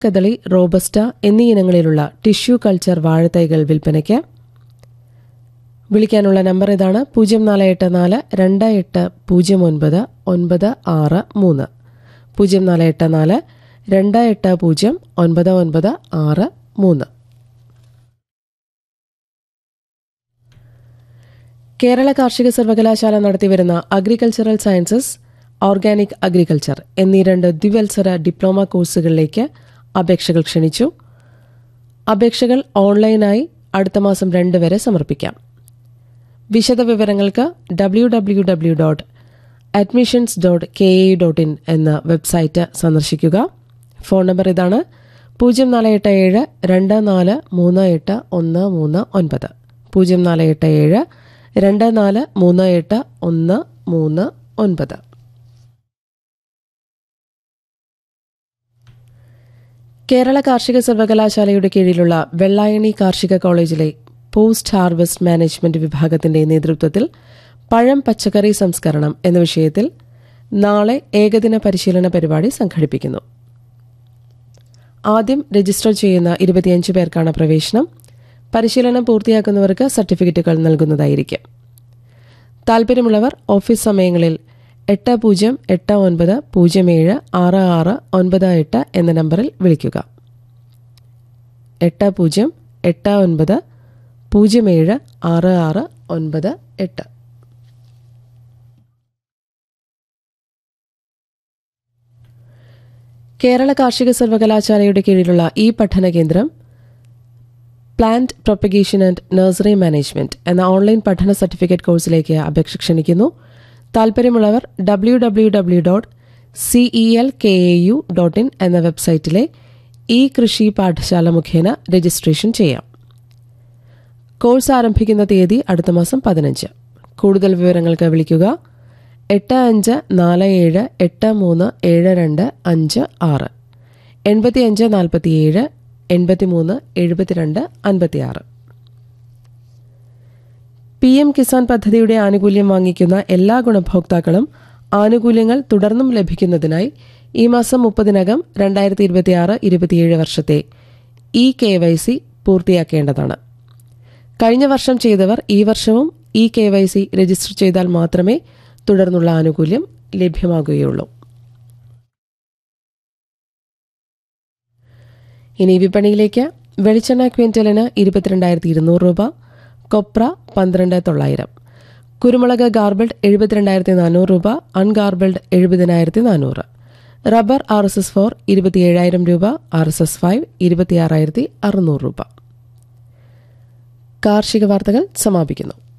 കദളി robusta എന്നീ ഇനങ്ങളിലുള്ള tissue culture വാഴത്തൈകൾ വിൽപ്പനയ്ക്ക് വിളിക്കാനുള്ള നമ്പർ ഇതാണ് പൂജ്യം നാല് എട്ട് നാല് രണ്ട് എട്ട് പൂജ്യം ഒൻപത് ഒൻപത് ആറ് മൂന്ന് പൂജ്യം നാല് എട്ട് നാല് രണ്ട് എട്ട് പൂജ്യം ഒൻപത് ഒൻപത് ആറ് മൂന്ന് കേരള കാർഷിക സർവകലാശാല നടത്തിവരുന്ന അഗ്രികൾച്ചറൽ സയൻസസ് ഓർഗാനിക് അഗ്രികൾച്ചർ എന്നീ രണ്ട് ദ്വിവത്സര ഡിപ്ലോമ കോഴ്സുകളിലേക്ക് അപേക്ഷകൾ ക്ഷണിച്ചു അപേക്ഷകൾ ഓൺലൈനായി അടുത്ത മാസം രണ്ട് വരെ സമർപ്പിക്കാം വിശദവിവരങ്ങൾക്ക് W W W dot admissions dot K A dot in എന്ന വെബ്സൈറ്റ് സന്ദർശിക്കുക ഫോൺ നമ്പർ ഇതാണ് പൂജ്യം നാല് എട്ട് ഏഴ് രണ്ട് നാല് മൂന്ന് എട്ട് ഒന്ന് മൂന്ന് ഒൻപത് പൂജ്യം നാല് എട്ട് ഏഴ് രണ്ട് നാല് മൂന്ന് എട്ട് ഒന്ന് മൂന്ന് ഒൻപത് കേരള കാർഷിക സർവകലാശാലയുടെ കീഴിലുള്ള വെള്ളായണി കാർഷിക കോളേജിലെ പോസ്റ്റ് ഹാർവസ്റ്റ് മാനേജ്മെന്റ് വിഭാഗത്തിന്റെ നേതൃത്വത്തിൽ പഴം പച്ചക്കറി സംസ്കരണം എന്ന വിഷയത്തിൽ നാളെ ഏകദിന പരിശീലന പരിപാടി സംഘടിപ്പിക്കുന്നു ആദ്യം രജിസ്റ്റർ ചെയ്യുന്ന ഇരുപത്തിയഞ്ച് പേർക്കാണ് പ്രവേശനം പരിശീലനം പൂർത്തിയാക്കുന്നവർക്ക് സർട്ടിഫിക്കറ്റുകൾ നൽകുന്നതായിരിക്കും താൽപ്പര്യമുള്ളവർ ഓഫീസ് സമയങ്ങളിൽ എട്ട് പൂജ്യം എട്ട് ഒൻപത് പൂജ്യം ഏഴ് ആറ് ആറ് ഒൻപത് എട്ട് എന്ന നമ്പറിൽ വിളിക്കുക എട്ട് പൂജ്യം എട്ട് ഒൻപത് പൂജ്യം ഏഴ് ആറ് ആറ് ഒൻപത് എട്ട് കേരള കാർഷിക സർവകലാശാലയുടെ കീഴിലുള്ള ഈ പഠന കേന്ദ്രം plant propagation and nursery management എന്ന ഓൺലൈൻ പഠന സർട്ടിഫിക്കറ്റ് കോഴ്സിലേക്ക് അപേക്ഷ ക്ഷണിക്കുന്നു താൽപ്പര്യമുള്ളവർ W W W dot CE L K A U dot in എന്ന വെബ്സൈറ്റിലെ ഇ കൃഷി പാഠശാല മുഖേന രജിസ്ട്രേഷൻ ചെയ്യാം കോഴ്സ് ആരംഭിക്കുന്ന തീയതി അടുത്ത മാസം പതിനഞ്ച് കൂടുതൽ വിവരങ്ങൾക്ക് വിളിക്കുക എട്ട് അഞ്ച് നാല് ഏഴ് എട്ട് മൂന്ന് ഏഴ് രണ്ട് അഞ്ച് ആറ് എൺപത്തിയഞ്ച് നാൽപ്പത്തിയേഴ് എൺപത്തിമൂന്ന് എഴുപത്തിരണ്ട് അൻപത്തിയാറ് പി എം കിസാൻ പദ്ധതിയുടെ ആനുകൂല്യം വാങ്ങിക്കുന്ന എല്ലാ ഗുണഭോക്താക്കളും ആനുകൂല്യങ്ങൾ തുടർന്നും ലഭിക്കുന്നതിനായി ഈ മാസം മുപ്പതിനകം രണ്ടായിരത്തി ഇരുപത്തിയാറ് ഇരുപത്തിയേഴ് വർഷത്തെ ഇ കെ വൈ സി പൂർത്തിയാക്കേണ്ടതാണ് കഴിഞ്ഞ വർഷം ചെയ്തവർ ഈ വർഷവും E K Y C register ചെയ്താൽ മാത്രമേ തുടർന്നുള്ള ആനുകൂല്യം ലഭ്യമാകുകയുള്ളൂ ഇനി വിപണിയിലേക്ക് വെളിച്ചെണ്ണ ക്വിന്റലിന് ഇരുപത്തിരണ്ടായിരത്തി ഇരുന്നൂറ് രൂപ കൊപ്ര പന്ത്രണ്ട് തൊള്ളായിരം കുരുമുളക് ഗാർബിൾഡ് എഴുപത്തിരണ്ടായിരത്തി നാനൂറ് രൂപ അൺഗാർബിൾഡ് എഴുപതിനായിരത്തി നാനൂറ് rubber R S S four ഇരുപത്തിയേഴായിരം രൂപ ആർ എസ് എസ് ഫൈവ് ഇരുപത്തിയാറായിരത്തി അറുന്നൂറ് രൂപ കാർഷിക വാർത്തകൾ സമാപിക്കുന്നു